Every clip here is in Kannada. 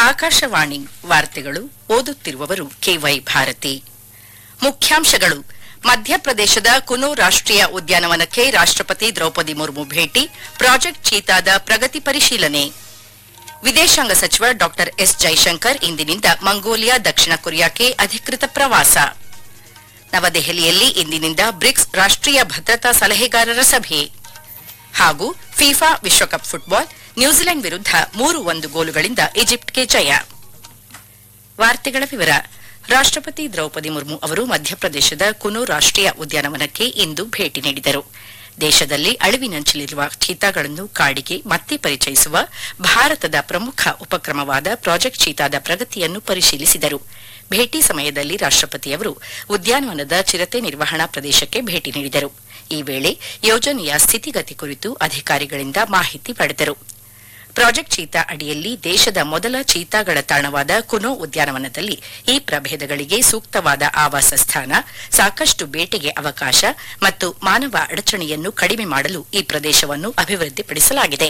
ಆಕಾಶವಾಣಿ ವಾರ್ತೆಗಳು ಓದುತ್ತಿರುವವರು ಕೆವೈ ಭಾರತಿ ಮುಖ್ಯಾಂಶಗಳು ಮಧ್ಯಪ್ರದೇಶದ ಕುನು ರಾಷ್ಟೀಯ ಉದ್ಯಾನವನಕ್ಕೆ ರಾಷ್ಟಪತಿ ದ್ರೌಪದಿ ಮುರ್ಮು ಭೇಟಿ ಪ್ರಾಜೆಕ್ಟ್ ಚೀತಾದ ಪ್ರಗತಿ ಪರಿಶೀಲನೆ ವಿದೇಶಾಂಗ ಸಚಿವ ಡಾ ಎಸ್ ಜೈಶಂಕರ್ ಇಂದಿನಿಂದ ಮಂಗೋಲಿಯಾ ದಕ್ಷಿಣ ಕೊರಿಯಾಕ್ಕೆ ಅಧಿಕೃತ ಪ್ರವಾಸ ನವದೆಹಲಿಯಲ್ಲಿ ಇಂದಿನಿಂದ ಬ್ರಿಕ್ಸ್ ರಾಷ್ಟೀಯ ಭದ್ರತಾ ಸಲಹೆಗಾರರ ಸಭೆ ಹಾಗೂ ಫಿಫಾ ವಿಶ್ವಕಪ್ ಫುಟ್ಬಾಲ್ ನ್ಯೂಜಿಲೆಂಡ್ ವಿರುದ್ಧ ಮೂರು ಒಂದು ಗೋಲುಗಳಿಂದ ಈಜಿಪ್ಟ್ಗೆ ಜಯ ವಾರ್ತೆಗಳ ವಿವರ ರಾಷ್ಟಪತಿ ದ್ರೌಪದಿ ಮುರ್ಮು ಅವರು ಮಧ್ಯಪ್ರದೇಶದ ಕುನು ರಾಷ್ಟೀಯ ಉದ್ಯಾನವನಕ್ಕೆ ಇಂದು ಭೇಟಿ ನೀಡಿದರು ದೇಶದಲ್ಲಿ ಅಳಿವಿನಂಚಿಲಿರುವ ಚೀತಾಗಳನ್ನು ಕಾಡಿಗೆ ಮತ್ತೆ ಪರಿಚಯಿಸುವ ಭಾರತದ ಪ್ರಮುಖ ಉಪಕ್ರಮವಾದ ಪ್ರಾಜೆಕ್ಟ್ ಚೀತಾದ ಪ್ರಗತಿಯನ್ನು ಪರಿಶೀಲಿಸಿದರು ಭೇಟಿ ಸಮಯದಲ್ಲಿ ರಾಷ್ಟಪತಿಯವರು ಉದ್ಯಾನವನದ ಚಿರತೆ ನಿರ್ವಹಣಾ ಪ್ರದೇಶಕ್ಕೆ ಭೇಟಿ ನೀಡಿದರು ಈ ವೇಳೆ ಯೋಜನೆಯ ಸ್ಥಿತಿಗತಿ ಕುರಿತು ಅಧಿಕಾರಿಗಳಿಂದ ಮಾಹಿತಿ ಪಡೆದರು ಪ್ರಾಜೆಕ್ಟ್ ಚೀತಾ ಅಡಿಯಲ್ಲಿ ದೇಶದ ಮೊದಲ ಚೀತಾಗಳ ತಾಣವಾದ ಕುನೋ ಉದ್ಯಾನವನದಲ್ಲಿ ಈ ಪ್ರಭೇದಗಳಿಗೆ ಸೂಕ್ತವಾದ ಆವಾಸ ಸ್ಥಾನ ಸಾಕಷ್ಟು ಬೇಟೆಗೆ ಅವಕಾಶ ಮತ್ತು ಮಾನವ ಅಡಚಣೆಯನ್ನು ಕಡಿಮೆ ಮಾಡಲು ಈ ಪ್ರದೇಶವನ್ನು ಅಭಿವೃದ್ಧಿಪಡಿಸಲಾಗಿದೆ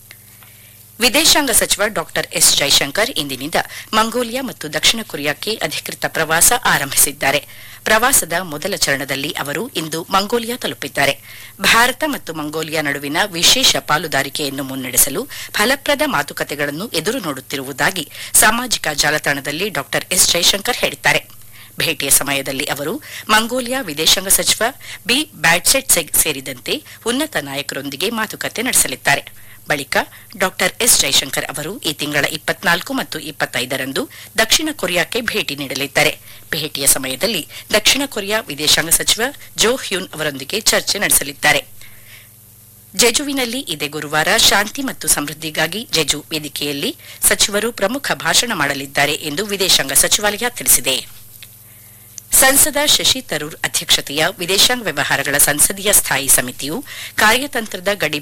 ವಿದೇಶಾಂಗ ಸಚಿವ ಡಾ ಎಸ್ ಜೈಶಂಕರ್ ಇಂದಿನಿಂದ ಮಂಗೋಲಿಯಾ ಮತ್ತು ದಕ್ಷಿಣ ಕೊರಿಯಾಕ್ಕೆ ಅಧಿಕೃತ ಪ್ರವಾಸ ಆರಂಭಿಸಿದ್ದಾರೆ ಪ್ರವಾಸದ ಮೊದಲ ಚರಣದಲ್ಲಿ ಅವರು ಇಂದು ಮಂಗೋಲಿಯಾ ತಲುಪಿದ್ದಾರೆ ಭಾರತ ಮತ್ತು ಮಂಗೋಲಿಯಾ ನಡುವಿನ ವಿಶೇಷ ಪಾಲುದಾರಿಕೆಯನ್ನು ಮುನ್ನಡೆಸಲು ಫಲಪ್ರದ ಮಾತುಕತೆಗಳನ್ನು ಎದುರು ನೋಡುತ್ತಿರುವುದಾಗಿ ಸಾಮಾಜಿಕ ಜಾಲತಾಣದಲ್ಲಿ ಡಾ ಎಸ್ ಜೈಶಂಕರ್ ಹೇಳಿದ್ದಾರೆ ಭೇಟಿಯ ಸಮಯದಲ್ಲಿ ಅವರು ಮಂಗೋಲಿಯಾ ವಿದೇಶಾಂಗ ಸಚಿವ ಬಿ ಬ್ಯಾಟ್ಸೆಟ್ ಸೆಗ್ ಸೇರಿದಂತೆ ಉನ್ನತ ನಾಯಕರೊಂದಿಗೆ ಮಾತುಕತೆ ನಡೆಸಲಿದ್ದಾರೆ ಬಳಿಕ ಡಾ ಎಸ್ ಜೈಶಂಕರ್ ಅವರು ಈ ತಿಂಗಳ ಇಪ್ಪತ್ನಾಲ್ಕು ಮತ್ತು ಇಪ್ಪತ್ತೈದರಂದು ದಕ್ಷಿಣ ಕೊರಿಯಾಕ್ಕೆ ಭೇಟಿ ನೀಡಲಿದ್ದಾರೆ ಭೇಟಿಯ ಸಮಯದಲ್ಲಿ ದಕ್ಷಿಣ ಕೊರಿಯಾ ವಿದೇಶಾಂಗ ಸಚಿವ ಜೋ ಹ್ಯೂನ್ ಅವರೊಂದಿಗೆ ಚರ್ಚೆ ನಡೆಸಲಿದ್ದಾರೆ ಜೆಜುವಿನಲ್ಲಿ ಇದೇ ಗುರುವಾರ ಶಾಂತಿ ಮತ್ತು ಸಮೃದ್ಧಿಗಾಗಿ ಜೆಜು ವೇದಿಕೆಯಲ್ಲಿ ಸಚಿವರು ಪ್ರಮುಖ ಭಾಷಣ ಮಾಡಲಿದ್ದಾರೆ ಎಂದು ವಿದೇಶಾಂಗ ಸಚಿವಾಲಯ ತಿಳಿಸಿದೆ ಸಂಸದ ಶಶಿ ತರೂರ್ ಅಧ್ಯಕ್ಷತೆಯ ವಿದೇಶಾಂಗ ವ್ಯವಹಾರಗಳ ಸಂಸದೀಯ ಸ್ಥಾಯಿ ಸಮಿತಿಯು ಕಾರ್ಯತಂತ್ರದ ಗಡಿ